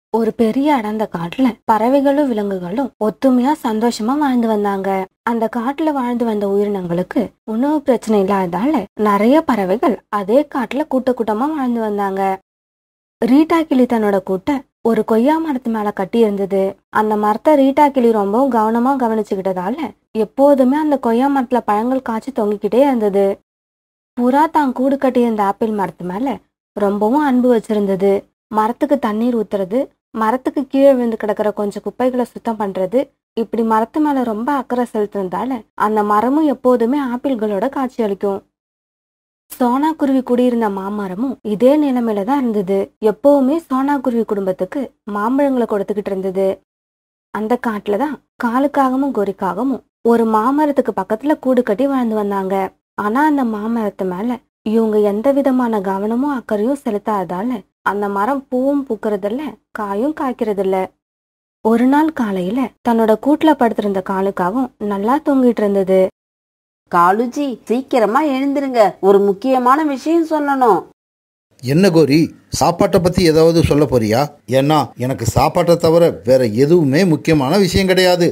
ஒரு பெரிய அடர்ந்த காட்டுல பறவைகளும் விலங்குகளும் ஒத்துமையா சந்தோஷமா வாழ்ந்து வந்தாங்க அந்த காட்டுல வாழ்ந்து வந்த உயிரினங்களுக்கு உணவு பிரச்சனை இல்லாததால நிறைய பறவைகள் அதே காட்டுல கூட்ட கூட்டமா வாழ்ந்து வந்தாங்க ரீட்டா கிளி தன்னோட கூட்ட ஒரு கொய்யா மரத்து மேல கட்டி இருந்தது அந்த மரத்தை ரீட்டா கிளி ரொம்பவும் கவனமா கவனிச்சுக்கிட்டதால எப்போதுமே அந்த கொய்யா மரத்துல பழங்கள் காய்ச்சி தொங்கிக்கிட்டே இருந்தது புறா தான் கூடு கட்டியிருந்த ஆப்பிள் மரத்து மேல ரொம்பவும் அன்பு வச்சிருந்தது மரத்துக்கு தண்ணீர் ஊத்துறது மரத்துக்கு கீழே விழுந்து கிடக்கிற கொஞ்சம் குப்பைகளை சுத்தம் பண்றது இப்படி மரத்து மேல ரொம்ப அக்கறை செலுத்துனதால அந்த மரமும் எப்போதுமே ஆப்பிள்களோட காட்சி அளிக்கும் சோனா குருவி குடியிருந்த மாமரமும் இதே நிலைமையில தான் இருந்தது எப்பவுமே சோனா குருவி குடும்பத்துக்கு மாம்பழங்களை கொடுத்துக்கிட்டு இருந்தது அந்த காட்டுல தான் காலுக்காகவும் கோரிக்காகவும் ஒரு மாமரத்துக்கு பக்கத்துல கூடு கட்டி வாழ்ந்து வந்தாங்க ஆனா அந்த மாமரத்து மேல இவங்க எந்த விதமான கவனமும் அக்கறையும் செலுத்தாததால அந்த மரம் பூவும் பூக்கறதில்ல காயும் காய்க்கறதில்ல ஒரு நாள் காலையில தன்னோட கூட்டுல படுத்திருந்த காலுக்காகவும் நல்லா தூங்கிட்டு இருந்தது காலுஜி சீக்கிரமா எழுந்திருங்க ஒரு முக்கியமான விஷயம் சொல்லணும் என்ன கோரி சாப்பாட்டை பத்தி ஏதாவது சொல்ல போறியா ஏன்னா எனக்கு சாப்பாட்டை தவிர வேற எதுவுமே முக்கியமான விஷயம் கிடையாது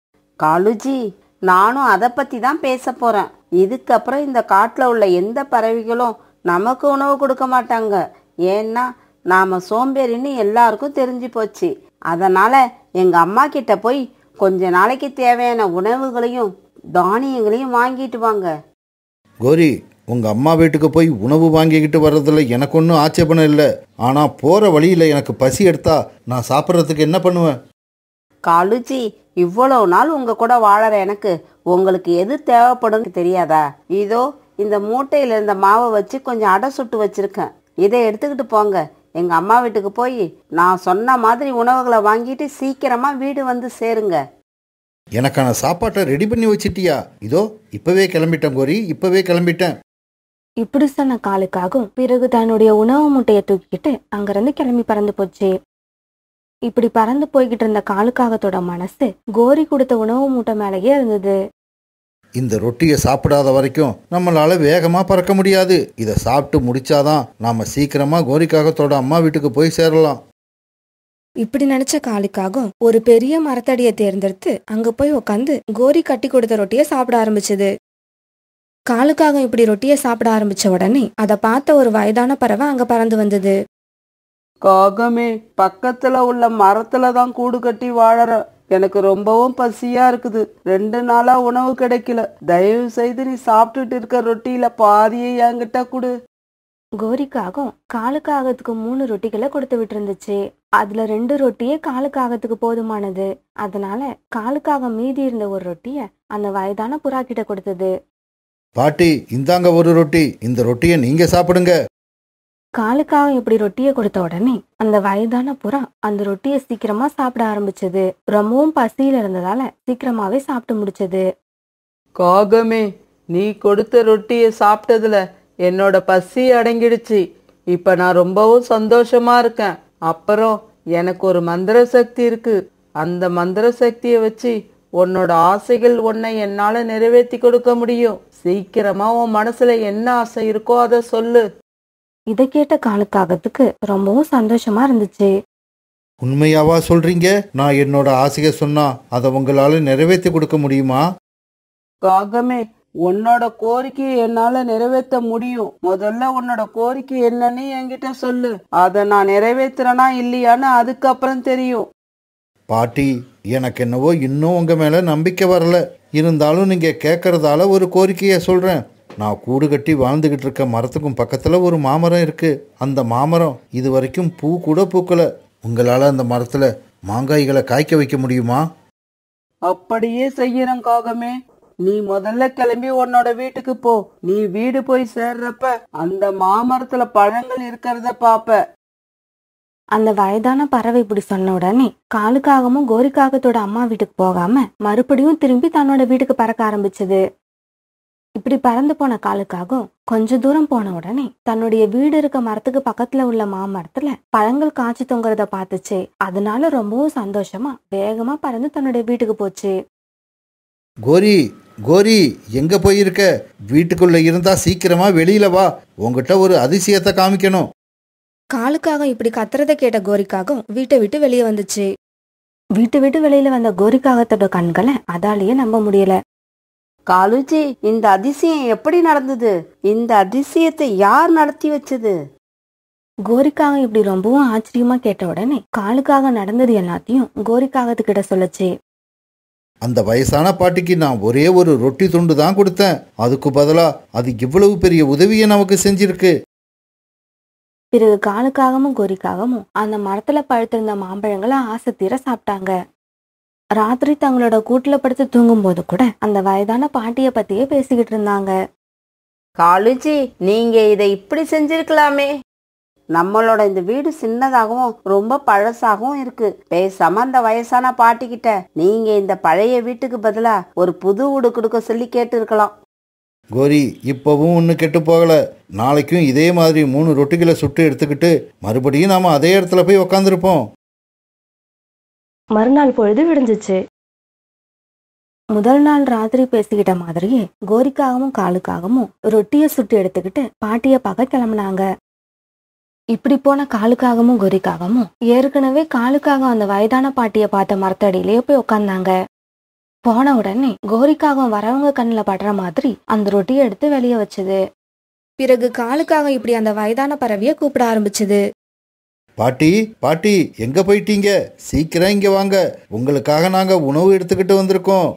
காலுஜி நானும் அதை பத்தி தான் பேச போறேன் இதுக்கப்புறம் இந்த காட்டுல உள்ள எந்த பறவைகளும் நமக்கு உணவு கொடுக்க மாட்டாங்க ஏன்னா நாம சோம்பேறின்னு எல்லாருக்கும் தெரிஞ்சு போச்சு அதனால எங்க அம்மா கிட்ட போய் கொஞ்ச நாளைக்கு தேவையான உணவுகளையும் தானியங்களையும் வாங்கிட்டு வாங்க கோரி உங்க அம்மா வீட்டுக்கு போய் உணவு வாங்கிக்கிட்டு வர்றதுல எனக்கு ஒன்றும் ஆட்சேபணம் இல்லை ஆனா போற வழியில எனக்கு பசி எடுத்தா நான் சாப்பிட்றதுக்கு என்ன பண்ணுவேன் காலுஜி இவ்வளவு நாள் உங்க கூட வாழற எனக்கு உங்களுக்கு எது தேவைப்படும் தெரியாதா இதோ இந்த மூட்டையில இருந்த மாவை வச்சு கொஞ்சம் அடை சுட்டு வச்சிருக்கேன் இதை எடுத்துக்கிட்டு போங்க எங்க அம்மா வீட்டுக்கு போய் நான் சொன்ன மாதிரி உணவுகளை வாங்கிட்டு சீக்கிரமா வீடு வந்து சேருங்க எனக்கான சாப்பாட்டை ரெடி பண்ணி வச்சிட்டியா இதோ இப்பவே கிளம்பிட்டேன் கோரி இப்பவே கிளம்பிட்டேன் இப்படி சொன்ன காலுக்காகவும் பிறகு தன்னுடைய உணவு மூட்டையை தூக்கிக்கிட்டு அங்கிருந்து கிளம்பி பறந்து போச்சு இப்படி பறந்து போய்கிட்டு இருந்த காலுக்காகத்தோட மனசு கோரி கொடுத்த உணவு மூட்டை மேலேயே இருந்தது இந்த ரொட்டியை சாப்பிடாத வரைக்கும் நம்மளால வேகமா பறக்க முடியாது இதை சாப்பிட்டு முடிச்சாதான் நாம சீக்கிரமா கோரிக்காகத்தோட அம்மா வீட்டுக்கு போய் சேரலாம் இப்படி நினைச்ச காலுக்காகவும் ஒரு பெரிய மரத்தடியை தேர்ந்தெடுத்து அங்க போய் உட்காந்து கோரி கட்டி கொடுத்த ரொட்டியை சாப்பிட ஆரம்பிச்சது காலுக்காகம் இப்படி ரொட்டியை சாப்பிட ஆரம்பிச்ச உடனே அதை பார்த்த ஒரு வயதான பறவை அங்க பறந்து வந்தது காகமே பக்கத்துல உள்ள மரத்துல தான் கூடு கட்டி வாழற எனக்கு ரொம்பவும் பசியா இருக்குது ரெண்டு நாளா உணவு கிடைக்கல தயவு செய்து நீ சாப்பிட்டுட்டு இருக்க ரொட்டியில பாதியை என்கிட்ட கொடு கோரிக்காகம் காலுக்காகத்துக்கு மூணு ரொட்டிகளை கொடுத்து விட்டுருந்துச்சு அதுல ரெண்டு ரொட்டியே காலுக்காகத்துக்கு போதுமானது அதனால காலுக்காகம் மீதி இருந்த ஒரு ரொட்டிய அந்த வயதான புறா கிட்ட கொடுத்தது பாட்டி இந்தாங்க ஒரு ரொட்டி இந்த ரொட்டியை நீங்க சாப்பிடுங்க காலுக்காகம் இப்படி ரொட்டியை கொடுத்த உடனே அந்த வயதான புறா அந்த ரொட்டியை சீக்கிரமா சாப்பிட ஆரம்பிச்சது ரொம்பவும் பசியில இருந்ததால சீக்கிரமாவே சாப்பிட்டு முடிச்சது காகமே நீ கொடுத்த ரொட்டியை சாப்பிட்டதுல என்னோட பசி அடங்கிடுச்சு இப்ப நான் ரொம்பவும் சந்தோஷமா இருக்கேன் அப்புறம் எனக்கு ஒரு மந்திர சக்தி இருக்கு அந்த மந்திர சக்தியை வச்சு உன்னோட ஆசைகள் உன்னை என்னால நிறைவேற்றி கொடுக்க முடியும் சீக்கிரமா உன் மனசுல என்ன ஆசை இருக்கோ அதை சொல்லு இதை கேட்ட காலுக்காகத்துக்கு ரொம்பவும் சந்தோஷமா இருந்துச்சு உண்மையாவா சொல்றீங்க நான் என்னோட ஆசையை சொன்னா அதை உங்களால நிறைவேற்றி கொடுக்க முடியுமா காகமே உன்னோட கோரிக்கையை என்னால நிறைவேற்ற முடியும் முதல்ல உன்னோட கோரிக்கை என்னன்னு என்கிட்ட சொல்லு அதை நான் நிறைவேத்துறேனா இல்லையான்னு அதுக்கப்புறம் தெரியும் பாட்டி எனக்கு என்னவோ இன்னும் உங்க மேல நம்பிக்கை வரல இருந்தாலும் நீங்க கேட்கறதால ஒரு கோரிக்கையை சொல்றேன் நான் கூடு கட்டி வாழ்ந்துகிட்டு இருக்க மரத்துக்கும் பக்கத்துல ஒரு மாமரம் இருக்கு அந்த மாமரம் இது வரைக்கும் பூ கூட பூக்கல உங்களால அந்த மரத்துல மாங்காய்களை காய்க்க வைக்க முடியுமா அப்படியே செய்யறேன் காகமே நீ முதல்ல கிளம்பி உன்னோட வீட்டுக்கு போ நீ வீடு போய் சேர்றப்ப அந்த மாமரத்துல பழங்கள் இருக்கிறத பாப்ப அந்த வயதான பறவை இப்படி சொன்ன உடனே காலுக்காகமும் கோரிக்காகத்தோட அம்மா வீட்டுக்கு போகாம மறுபடியும் திரும்பி தன்னோட வீட்டுக்கு பறக்க ஆரம்பிச்சது இப்படி பறந்து போன காலுக்காகவும் கொஞ்ச தூரம் போன உடனே தன்னுடைய வீடு இருக்க மரத்துக்கு பக்கத்துல உள்ள மாமரத்துல பழங்கள் காய்ச்சி தொங்குறத பார்த்துச்சு அதனால ரொம்பவும் சந்தோஷமா வேகமா பறந்து தன்னுடைய வீட்டுக்கு போச்சு கோரி கோரி எங்க போயிருக்க வீட்டுக்குள்ள இருந்தா சீக்கிரமா வெளியில வா உங்ககிட்ட ஒரு அதிசயத்தை காமிக்கணும் காலுக்காக இப்படி கத்துறத கேட்ட கோரிக்காகம் வீட்டை விட்டு வெளியே வந்துச்சு வீட்டை விட்டு வெளியில வந்த கோரிக்காகத்தோட கண்களை அதாலேயே நம்ப முடியல காலுஜி இந்த அதிசயம் எப்படி நடந்தது இந்த அதிசயத்தை யார் நடத்தி வச்சது கோரிக்காகம் இப்படி ரொம்பவும் ஆச்சரியமா கேட்ட உடனே காலுக்காக நடந்தது எல்லாத்தையும் கோரிக்காகத்துக்கிட்ட சொல்லுச்சு அந்த வயசான பாட்டிக்கு நான் ஒரே ஒரு ரொட்டி துண்டு தான் கொடுத்தேன் அதுக்கு பதிலா அது இவ்வளவு பெரிய உதவியை நமக்கு செஞ்சிருக்கு பிறகு காலுக்காகவும் கோரிக்காகவும் அந்த மரத்துல பழுத்திருந்த மாம்பழங்களை ஆசை தீர சாப்பிட்டாங்க ராத்திரி தங்களோட கூட்டுல படுத்து தூங்கும்போது கூட அந்த வயதான பாட்டிய பத்தியே பேசிக்கிட்டு இருந்தாங்க காலுஜி நீங்க இதை இப்படி செஞ்சிருக்கலாமே நம்மளோட இந்த வீடு சின்னதாகவும் ரொம்ப பழசாகவும் இருக்கு பேசாம அந்த வயசான பாட்டிக்கிட்ட நீங்க இந்த பழைய வீட்டுக்கு பதிலா ஒரு புது வீடு கொடுக்க சொல்லி கேட்டு இருக்கலாம் கோரி இப்போவும் ஒன்றும் கெட்டு போகல நாளைக்கும் இதே மாதிரி மூணு ரொட்டிகளை சுட்டு எடுத்துக்கிட்டு மறுபடியும் நாம அதே இடத்துல போய் உக்காந்துருப்போம் மறுநாள் பொழுது விடிஞ்சிச்சு முதல் நாள் ராத்திரி பேசிக்கிட்ட மாதிரியே கோரிக்காகவும் காலுக்காகவும் ரொட்டியை சுட்டு எடுத்துக்கிட்டு பாட்டிய பார்க்க கிளம்புனாங்க இப்படி போன காலுக்காகவும் கோரிக்காகவும் ஏற்கனவே காலுக்காகம் அந்த வயதான பாட்டிய பார்த்த மரத்தடியிலேயே போய் உட்கார்ந்தாங்க போன உடனே கோரிக்காகம் வரவங்க கண்ணில் படுற மாதிரி அந்த ரொட்டியை எடுத்து வெளியே வச்சது பிறகு காலுக்காக இப்படி அந்த வயதான பறவைய கூப்பிட ஆரம்பிச்சது பாட்டி பாட்டி எங்க போயிட்டீங்க சீக்கிரம் இங்க வாங்க உங்களுக்காக நாங்க உணவு எடுத்துக்கிட்டு வந்திருக்கோம்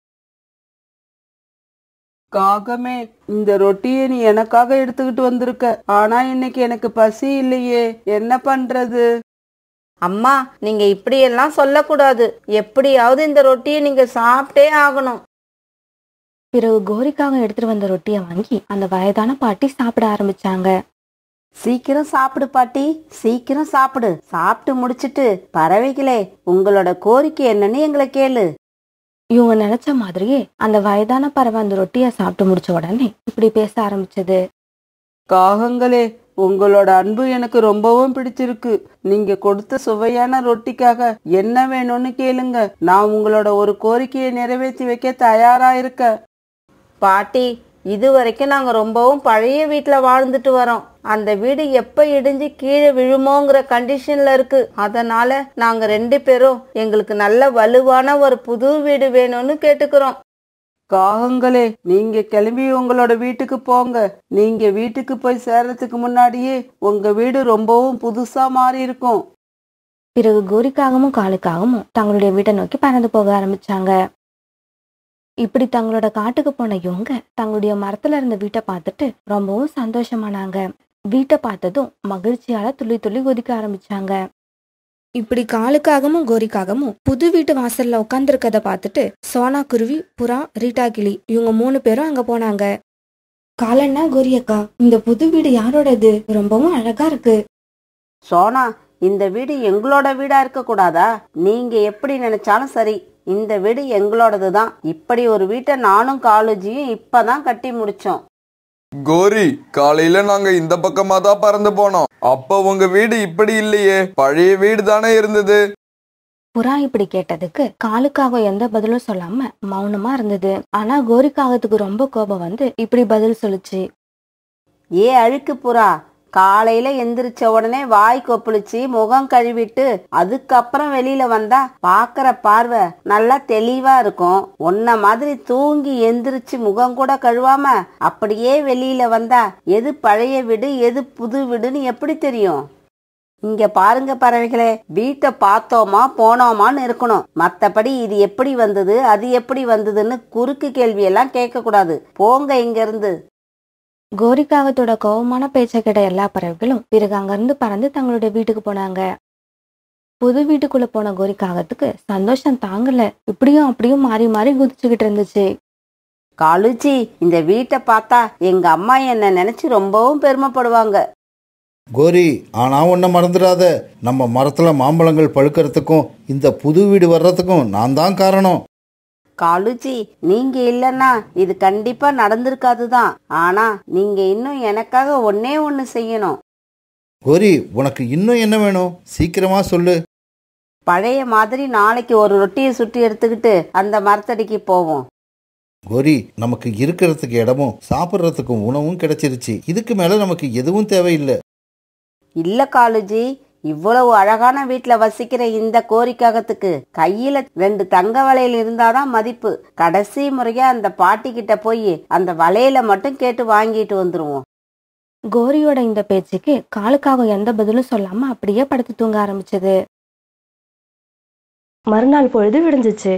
காகமே இந்த ரொட்டியை நீ எனக்காக எடுத்துக்கிட்டு வந்திருக்க ஆனா இன்னைக்கு எனக்கு பசி இல்லையே என்ன பண்றது அம்மா நீங்க இப்படியெல்லாம் சொல்லக்கூடாது எப்படியாவது இந்த ரொட்டியை நீங்க சாப்பிட்டே ஆகணும் பிறகு கோரிக்காக எடுத்துட்டு வந்த ரொட்டியை வாங்கி அந்த வயதான பாட்டி சாப்பிட ஆரம்பிச்சாங்க சீக்கிரம் சாப்பிடு பாட்டி சீக்கிரம் சாப்பிடு சாப்பிட்டு முடிச்சிட்டு பறவைகளே உங்களோட கோரிக்கை என்னன்னு எங்களை கேளு இவங்க நினைச்ச மாதிரியே அந்த வயதான பறவை அந்த ரொட்டியை சாப்பிட்டு முடிச்ச உடனே இப்படி பேச ஆரம்பிச்சது காகங்களே உங்களோட அன்பு எனக்கு ரொம்பவும் பிடிச்சிருக்கு நீங்க கொடுத்த சுவையான ரொட்டிக்காக என்ன வேணும்னு கேளுங்க நான் உங்களோட ஒரு கோரிக்கையை நிறைவேற்றி வைக்க தயாரா இருக்க பாட்டி இது வரைக்கும் நாங்க ரொம்பவும் பழைய வீட்டுல வாழ்ந்துட்டு வரோம் அந்த வீடு எப்ப இடிஞ்சு கீழே விழுமோங்கிற கண்டிஷன்ல இருக்கு அதனால நாங்க ரெண்டு பேரும் எங்களுக்கு நல்ல வலுவான ஒரு புது வீடு வேணும்னு கேட்டுக்கிறோம் காகங்களே நீங்க கிளம்பி உங்களோட வீட்டுக்கு போங்க நீங்க வீட்டுக்கு போய் சேர்றதுக்கு முன்னாடியே உங்க வீடு ரொம்பவும் புதுசா மாறி இருக்கும் பிறகு கோரிக்காகவும் காலுக்காகவும் தங்களுடைய வீட்டை நோக்கி பறந்து போக ஆரம்பிச்சாங்க இப்படி தங்களோட காட்டுக்கு போன இவங்க தங்களுடைய மரத்துல இருந்த வீட்டை பார்த்துட்டு ரொம்பவும் சந்தோஷமானாங்க வீட்டை பார்த்ததும் மகிழ்ச்சியால துள்ளி துள்ளி குதிக்க ஆரம்பிச்சாங்க இப்படி காலுக்காகவும் கோரிக்காகவும் புது வீட்டு வாசல்ல உட்காந்துருக்கத பார்த்துட்டு சோனா குருவி புறா ரீட்டா கிளி இவங்க மூணு பேரும் அங்க போனாங்க காலண்ணா கோரியக்கா இந்த புது வீடு யாரோடது ரொம்பவும் அழகா இருக்கு சோனா இந்த வீடு எங்களோட வீடா இருக்க கூடாதா நீங்க எப்படி நினைச்சாலும் சரி இந்த வீடு எங்களோடது தான் இப்படி ஒரு வீட்டை நானும் காலேஜியும் இப்பதான் கட்டி முடிச்சோம் கோரி காலையில நாங்க இந்த பக்கமா தான் பறந்து போனோம் அப்ப உங்க வீடு இப்படி இல்லையே பழைய வீடு தானே இருந்தது புறா இப்படி கேட்டதுக்கு காலுக்காக எந்த பதிலும் சொல்லாம மௌனமா இருந்தது ஆனா கோரிக்காகத்துக்கு ரொம்ப கோபம் வந்து இப்படி பதில் சொல்லுச்சு ஏ அழுக்கு புறா காலையில எந்திரிச்ச உடனே வாய் கொப்பளிச்சு முகம் கழுவிட்டு அதுக்கப்புறம் வெளியில வந்தா பாக்குற பார்வை நல்லா தெளிவா இருக்கும் உன்ன மாதிரி தூங்கி எந்திரிச்சு முகம் கூட கழுவாம அப்படியே வெளியில வந்தா எது பழைய வீடு எது புது வீடுன்னு எப்படி தெரியும் இங்க பாருங்க பறவைகளே வீட்டை பார்த்தோமா போனோமான்னு இருக்கணும் மத்தபடி இது எப்படி வந்தது அது எப்படி வந்ததுன்னு குறுக்கு கேள்வி எல்லாம் கேட்க கூடாது போங்க இங்க இருந்து கோரிக்காகத்தோட கோபமான பேச்சை கேட்ட எல்லா பறவைகளும் பிறகு அங்கிருந்து பறந்து தங்களுடைய வீட்டுக்கு போனாங்க புது வீட்டுக்குள்ள போன கோரிக்காகத்துக்கு சந்தோஷம் தாங்கல இப்படியும் அப்படியும் மாறி மாறி குதிச்சுக்கிட்டு இருந்துச்சு காலுஜி இந்த வீட்டை பார்த்தா எங்க அம்மா என்ன நினைச்சு ரொம்பவும் பெருமைப்படுவாங்க கோரி ஆனா ஒன்றை மறந்துடாத நம்ம மரத்துல மாம்பழங்கள் பழுக்கிறதுக்கும் இந்த புது வீடு வர்றதுக்கும் நான் தான் காரணம் காலுஜி நீங்க இல்லைன்னா இது கண்டிப்பா நடந்திருக்காதுதான் ஆனா நீங்க இன்னும் எனக்காக ஒன்னே ஒன்னு செய்யணும் கோரி உனக்கு இன்னும் என்ன வேணும் சீக்கிரமா சொல்லு பழைய மாதிரி நாளைக்கு ஒரு ரொட்டியை சுட்டி எடுத்துக்கிட்டு அந்த மரத்தடிக்கு போவோம் கோரி நமக்கு இருக்கிறதுக்கு இடமும் சாப்பிட்றதுக்கும் உணவும் கிடைச்சிருச்சு இதுக்கு மேல நமக்கு எதுவும் தேவையில்லை இல்ல காலுஜி இவ்வளவு அழகான வீட்ல வசிக்கிற இந்த கோரிக்காகத்துக்கு கையில ரெண்டு தங்க வளையல் இருந்தாதான் மதிப்பு கடைசி முறையா அந்த பாட்டி கிட்ட போய் அந்த வளையல மட்டும் கேட்டு வாங்கிட்டு வந்துருவோம் கோரியோட இந்த பேச்சுக்கு காலுக்காகம் எந்த பதிலும் சொல்லாம அப்படியே படுத்து தூங்க ஆரம்பிச்சது மறுநாள் பொழுது விடிஞ்சிச்சு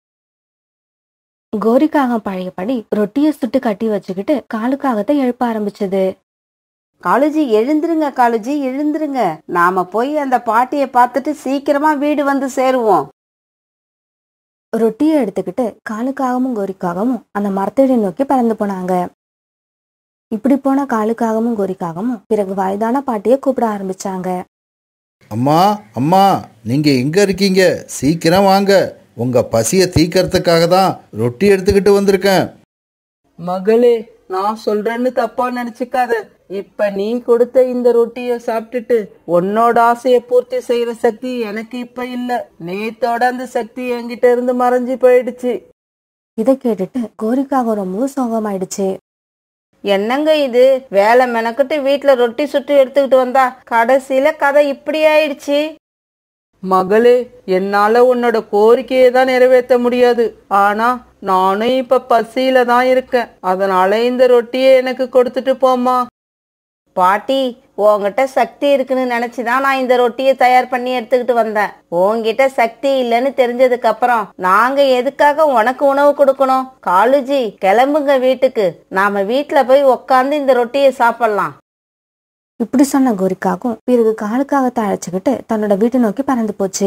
கோரிக்காகம் பழையபடி ரொட்டியை சுட்டு கட்டி வச்சுக்கிட்டு காலுக்காகத்தை எழுப்ப ஆரம்பிச்சது காலுஜி எழுந்துருங்க காலுஜி எழுந்துருங்க நாம போய் அந்த பாட்டியை பார்த்துட்டு சீக்கிரமா வீடு வந்து சேருவோம் ரொட்டியை எடுத்துக்கிட்டு காலுக்காகமும் கோரிக்காகமும் அந்த மரத்தடி நோக்கி பறந்து போனாங்க இப்படி போன காலுக்காகமும் கோரிக்காகமும் பிறகு வயதான பாட்டியை கூப்பிட ஆரம்பிச்சாங்க அம்மா அம்மா நீங்க எங்க இருக்கீங்க சீக்கிரம் வாங்க உங்க பசியை தீக்கிறதுக்காக தான் ரொட்டி எடுத்துக்கிட்டு வந்திருக்கேன் மகளே நான் சொல்றேன்னு தப்பா நினைச்சுக்காத இப்ப நீ கொடுத்த இந்த ரொட்டிய சாப்பிட்டுட்டு உன்னோட ஆசைய பூர்த்தி செய்யற சக்தி எனக்கு இப்ப இல்ல நேத்தோட அந்த சக்தி என்கிட்ட இருந்து மறைஞ்சு போயிடுச்சு இதை கேட்டுட்டு கோரிக்காகம் ரொம்பவும் சோகமாயிடுச்சு என்னங்க இது வேலை மெனக்கிட்டு வீட்டுல ரொட்டி சுட்டு எடுத்துக்கிட்டு வந்தா கடைசியில கதை இப்படி ஆயிடுச்சு மகளே என்னால உன்னோட கோரிக்கையை தான் நிறைவேற்ற முடியாது ஆனா நானும் இப்ப பசியில தான் இருக்கேன் அதனால இந்த ரொட்டியை எனக்கு கொடுத்துட்டு போம்மா பாட்டி உன்கிட்ட சக்தி இருக்குன்னு நினைச்சுதான் நான் இந்த ரொட்டியை தயார் பண்ணி எடுத்துக்கிட்டு வந்தேன் உன்கிட்ட சக்தி இல்லைன்னு தெரிஞ்சதுக்கு அப்புறம் நாங்க எதுக்காக உனக்கு உணவு கொடுக்கணும் காலுஜி கிளம்புங்க வீட்டுக்கு நாம வீட்டுல போய் உக்காந்து இந்த ரொட்டியை சாப்பிடலாம் இப்படி சொன்ன கோரிக்காகும் பிறகு காலுக்காகத்தை அழைச்சுக்கிட்டு தன்னோட வீட்டை நோக்கி பறந்து போச்சு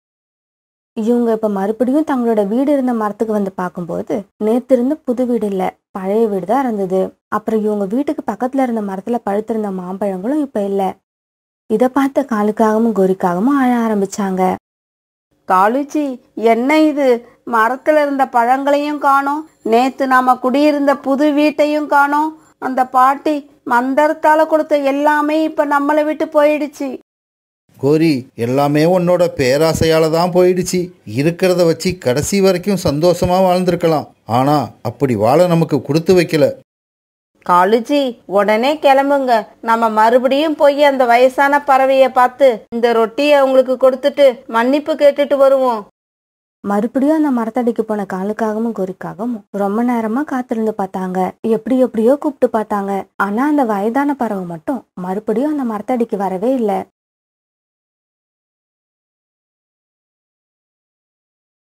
இவங்க இப்ப மறுபடியும் தங்களோட வீடு இருந்த மரத்துக்கு வந்து பார்க்கும்போது நேத்து இருந்த புது வீடு இல்ல பழைய வீடு தான் இருந்தது அப்புறம் இவங்க வீட்டுக்கு பக்கத்துல இருந்த மரத்துல பழுத்திருந்த மாம்பழங்களும் இப்ப இல்ல இத பார்த்த காலுக்காகவும் கோரிக்காகவும் அழ ஆரம்பிச்சாங்க காலுஜி என்ன இது மரத்துல இருந்த பழங்களையும் காணோம் நேத்து நாம குடியிருந்த புது வீட்டையும் காணோம் அந்த பாட்டி மந்திரத்தால கொடுத்த எல்லாமே இப்ப நம்மளை விட்டு போயிடுச்சு கோரி எல்லாமே உன்னோட பேராசையால தான் போயிடுச்சு இருக்கிறத வச்சு கடைசி வரைக்கும் சந்தோஷமா வாழ்ந்திருக்கலாம் ஆனா அப்படி வாழ நமக்கு கொடுத்து வைக்கல காலுஜி உடனே கிளம்புங்க நம்ம மறுபடியும் போய் அந்த வயசான பறவைய பார்த்து இந்த ரொட்டியை உங்களுக்கு கொடுத்துட்டு மன்னிப்பு கேட்டுட்டு வருவோம் மறுபடியும் அந்த மரத்தடிக்கு போன காலுக்காகவும் கோரிக்காகவும் ரொம்ப நேரமா காத்திருந்து பார்த்தாங்க எப்படி எப்படியோ கூப்பிட்டு பார்த்தாங்க ஆனா அந்த வயதான பறவை மட்டும் மறுபடியும் அந்த மரத்தடிக்கு வரவே இல்லை